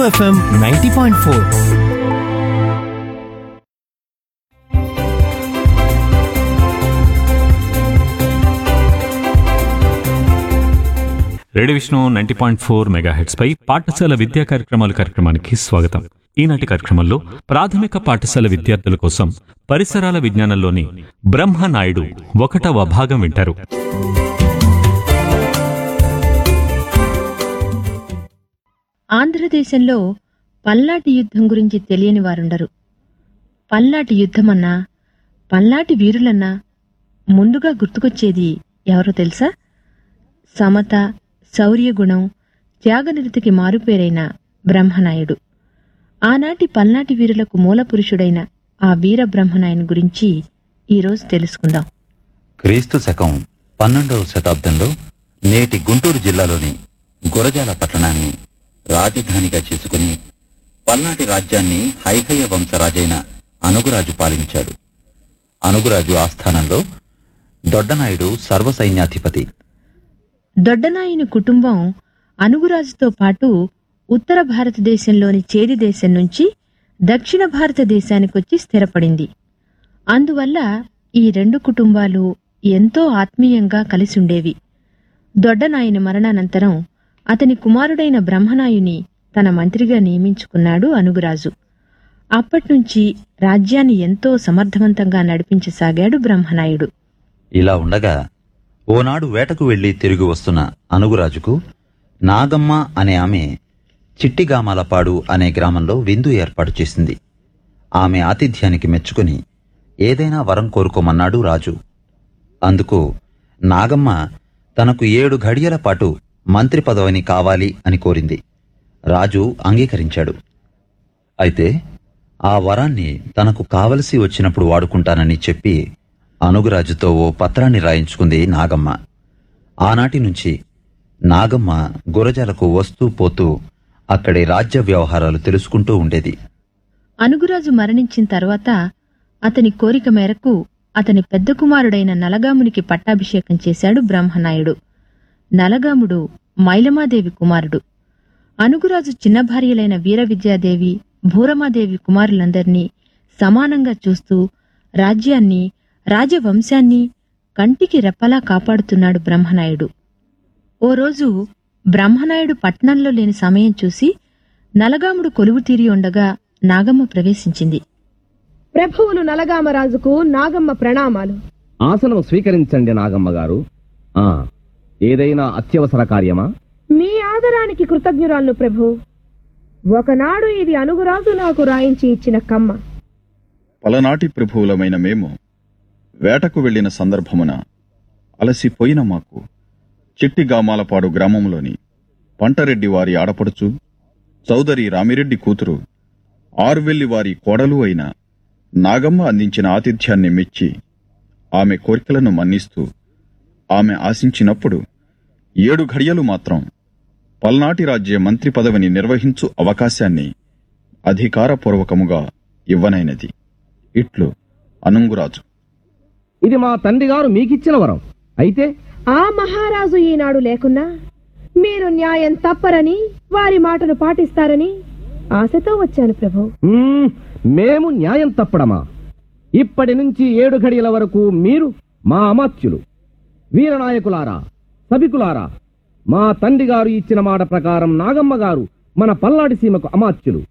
FM ninety point four radio Vishnu ninety point four megahertz పై పాఠశాల విద్యా కార్యక్రమాల కార్యక్రమానికి స్వాగతం ఈనాటి కార్యక్రమంలో ప్రాథమిక పాఠశాల విద్యార్థుల కోసం పరిసరాల విజ్ఞానంలోని బ్రహ్మ నాయుడు ఒకటవ భాగం వింటారు ఆంధ్రదేశంలో పల్నాటి యుద్ధం గురించి తెలియని వారుండరు పల్నాటి యుద్ధమన్నా పల్నాటి వీరులన్నా ముందుగా గుర్తుకొచ్చేది ఎవరో తెలుసా సమత శౌర్యగుణం త్యాగనిరతికి మారుపేరైన బ్రహ్మనాయుడు ఆనాటి పల్నాటి వీరులకు మూలపురుషుడైన ఆ వీర బ్రహ్మనాయుని గురించి ఈరోజు తెలుసుకుందాం క్రీస్తు శకం పన్నెండవ శతాబ్దంలో నేటి గుంటూరు జిల్లాలోని గురజాల పట్టణాన్ని రాజధానిగా చేసుకుని పల్నాటి రాజ్యాన్ని హైహయ వంశరాజైన అనుగురాజు పాలించాడు అనుగురాజు ఆస్థానంలో దొడ్డనాయుడు సర్వసైన్యాధిపతి దొడ్డనాయుని కుటుంబం అనుగురాజుతో పాటు ఉత్తర భారతదేశంలోని చేది దేశం నుంచి దక్షిణ భారతదేశానికొచ్చి స్థిరపడింది అందువల్ల ఈ రెండు కుటుంబాలు ఎంతో ఆత్మీయంగా కలిసుండేవి దొడ్డనాయుని మరణానంతరం అతని కుమారుడైన బ్రహ్మనాయుని తన మంత్రిగా నియమించుకున్నాడు అనుగురాజు అప్పట్నుంచి రాజ్యాన్ని ఎంతో సమర్థవంతంగా నడిపించసాగాడు బ్రహ్మనాయుడు ఇలా ఉండగా ఓనాడు వేటకు వెళ్లి తిరిగి వస్తున్న అనుగురాజుకు నాగమ్మ అనే ఆమె చిట్టిగామాలపాడు అనే గ్రామంలో విందు ఏర్పాటు చేసింది ఆమె ఆతిథ్యానికి మెచ్చుకుని ఏదైనా వరం కోరుకోమన్నాడు రాజు అందుకు నాగమ్మ తనకు ఏడు ఘడియల పాటు మంత్రి పదవిని కావాలి అని కోరింది రాజు అంగీకరించాడు అయితే ఆ వరాన్ని తనకు కావలసి వచ్చినప్పుడు వాడుకుంటానని చెప్పి అనుగురాజుతో ఓ పత్రాన్ని రాయించుకుంది నాగమ్మ ఆనాటి నుంచి నాగమ్మ గురజాలకు వస్తూ పోతూ అక్కడి రాజ్య వ్యవహారాలు తెలుసుకుంటూ ఉండేది అనుగురాజు మరణించిన తర్వాత అతని కోరిక మేరకు అతని పెద్ద కుమారుడైన నలగామునికి పట్టాభిషేకం చేశాడు బ్రహ్మనాయుడు నలగాముడు మైలమాదేవి కుమారుడు అనుగురాజు చిన్న భార్యలైన వీరవిద్యాదేవి భూరమాదేవి కుమారులందర్నీ సమానంగా చూస్తూ రాజ్యాన్ని రాజవంశాన్ని కంటికి రెప్పలా కాపాడుతున్నాడు బ్రహ్మనాయుడు ఓ రోజు బ్రహ్మనాయుడు పట్నంలో లేని సమయం చూసి నలగాముడు కొలువు తీరి ఉండగా నాగమ్మ ప్రవేశించింది ప్రభువులు నలగామరాజుకు నాగమ్మ ప్రణామాలు ఆసనం స్వీకరించండి నాగమ్మ గారు ఆ ఏదైనా అత్యవసర కార్యమా మీ ఆదరానికి కృతజ్ఞురాలను ప్రభు ఒకనాడు ఇది అనుగురాజు నాకు రాయించి ఇచ్చిన కమ్మ పలనాటి ప్రభువులమైన మేము వేటకు వెళ్లిన సందర్భమున అలసిపోయిన మాకు చిట్టిగామాలపాడు గ్రామంలోని పంటరెడ్డి వారి ఆడపడుచు చౌదరి రామిరెడ్డి కూతురు ఆరువెల్లి వారి కోడలు అయిన నాగమ్మ అందించిన ఆతిథ్యాన్ని మెచ్చి ఆమె కోరికలను మన్నిస్తూ ఆమె ఆశించినప్పుడు ఏడు ఘడియలు మాత్రం పల్నాటి రాజ్య మంత్రి పదవిని నిర్వహించు అవకాశాన్ని అధికారపూర్వకముగా ఇవ్వనైనది ఇట్లు అనుంగురాజు ఇది మా తండ్రి గారు మీకిచ్చిన వరం అయితే ఆ మహారాజు ఈనాడు లేకున్నా మీరు న్యాయం తప్పరని వారి మాటలు పాటిస్తారని ఆశతో వచ్చాను ప్రభు మ్మ్, మేము న్యాయం తప్పడమా ఇప్పటి నుంచి ఏడు ఘడియల వరకు మీరు మా అమాత్యులు వీరనాయకులారా సభికులారా మా తండ్రి గారు ఇచ్చిన మాట ప్రకారం నాగమ్మ గారు మన పల్నాటి సీమకు అమాత్యులు